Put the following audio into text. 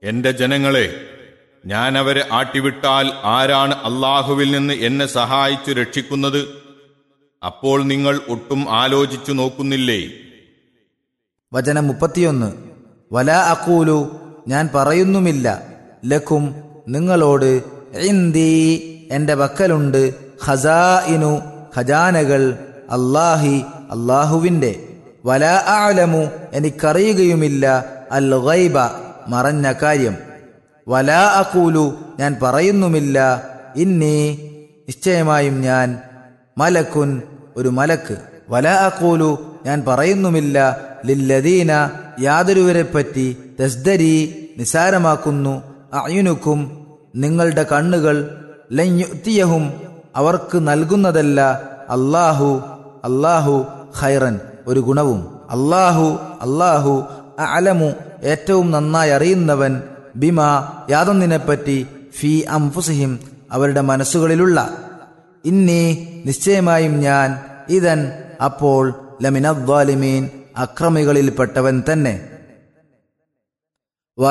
എന്റെ ജനങ്ങളെ ഞാൻ അവരെ ആട്ടിവിട്ടാൽ ആരാണ് അള്ളാഹുവിൽ നിന്ന് എന്നെ സഹായിച്ചു രക്ഷിക്കുന്നത് അപ്പോൾ നിങ്ങൾ ഒട്ടും ആലോചിച്ചു നോക്കുന്നില്ലേ വചനം മുപ്പത്തിയൊന്ന് വല അക്കൂലു ഞാൻ പറയുന്നുമില്ല ലക്കും നിങ്ങളോട് ഇന്ദി എന്റെ പക്കലുണ്ട് ഖസാഇനു ഖജാനകൾ അല്ലാഹി അള്ളാഹുവിന്റെ വല ആലമു എനിക്കറിയുകയുമില്ല അൽ ഗൈബ മറഞ്ഞ കാര്യം വല അക്കൂലു ഞാൻ പറയുന്നുമില്ല ഇന്നി നിശ്ചയമായും ഞാൻ മലക്കുൻ ഒരു മലക്ക് വല അക്കൂലു ഞാൻ പറയുന്നുമില്ല ലില്ലദീന യാതൊരുവരെ പറ്റി തസ്ദരി നിസാരമാക്കുന്നു അയുനുക്കും നിങ്ങളുടെ കണ്ണുകൾ ലഞ്ഞുത്തിയഹും അവർക്ക് നൽകുന്നതല്ല അല്ലാഹു അല്ലാഹു ഖൈറൻ ഒരു ഗുണവും അല്ലാഹു അല്ലാഹു അലമു ഏറ്റവും നന്നായി അറിയുന്നവൻ ബിമ യാതൊന്നിനെപ്പറ്റി ഫി അംഫുസിഹിം അവരുടെ മനസ്സുകളിലുള്ള ഇന്നി നിശ്ചയമായും ഞാൻ ഇതൻ അപ്പോൾ ലമിനദ്വാലിമീൻ അക്രമികളിൽപ്പെട്ടവൻ തന്നെ